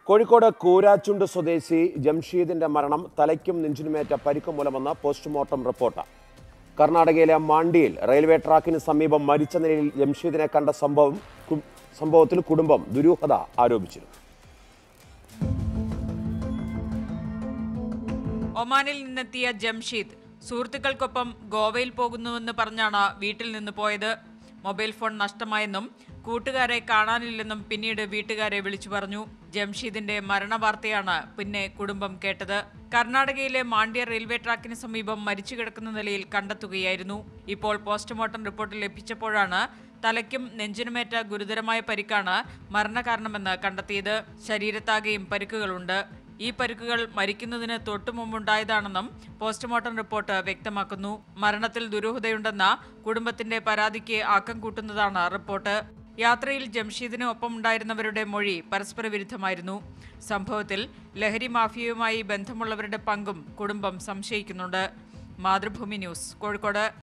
കോഴിക്കോട് കൂരാച്ചുണ്ട് സ്വദേശി ജംഷീദിന്റെ മരണം തലയ്ക്കും നെഞ്ചിനുമേറ്റ പരിക്കും മൂലമെന്ന് postmortem report കർണാടകയിലെ മാണ്ടിയിൽ റെയിൽവേ ട്രാക്കിന് സമീപം മരിച്ച നിലയിൽ ജംഷീദിനെ കണ്ട സംഭവം കു- സംഭവത്തിൽ കുടുംബം ദുരൂഹത ആരോപിച്ചിരുന്നു ഒമാനിൽ നിന്നെത്തിയ ജംഷീദ് സുഹൃത്തുക്കൾക്കൊപ്പം ഗോവയിൽ പോകുന്നുവെന്ന് പറഞ്ഞാണ് വീട്ടിൽ നിന്ന് പോയത് മൊബൈൽ ഫോൺ നഷ്ടമായെന്നും കൂട്ടുകാരെ കാണാനില്ലെന്നും പിന്നീട് വീട്ടുകാരെ വിളിച്ചു പറഞ്ഞു ജംഷീദിന്റെ മരണവാർത്തയാണ് പിന്നെ കുടുംബം കേട്ടത് കർണാടകയിലെ മാണ്ഡ്യ റെയിൽവേ ട്രാക്കിന് സമീപം മരിച്ചു കിടക്കുന്ന നിലയിൽ കണ്ടെത്തുകയായിരുന്നു ഇപ്പോൾ പോസ്റ്റ്മോർട്ടം റിപ്പോർട്ട് ലഭിച്ചപ്പോഴാണ് തലയ്ക്കും നെഞ്ചിനുമേറ്റ ഗുരുതരമായ പരിക്കാണ് മരണകാരണമെന്ന് കണ്ടെത്തിയത് ശരീരത്താകെയും പരിക്കുകളുണ്ട് ഈ പരിക്കുകൾ മരിക്കുന്നതിന് തൊട്ടുമുമ്പുണ്ടായതാണെന്നും പോസ്റ്റ്മോർട്ടം റിപ്പോർട്ട് വ്യക്തമാക്കുന്നു മരണത്തിൽ ദുരൂഹതയുണ്ടെന്ന കുടുംബത്തിന്റെ പരാതിക്ക് ആക്കം കൂട്ടുന്നതാണ് റിപ്പോർട്ട് യാത്രയിൽ ജംഷീദിന് ഒപ്പമുണ്ടായിരുന്നവരുടെ മൊഴി പരസ്പര വിരുദ്ധമായിരുന്നു സംഭവത്തിൽ ലഹരി മാഫിയയുമായി ബന്ധമുള്ളവരുടെ പങ്കും കുടുംബം സംശയിക്കുന്നുണ്ട് മാതൃഭൂമി ന്യൂസ് കോഴിക്കോട്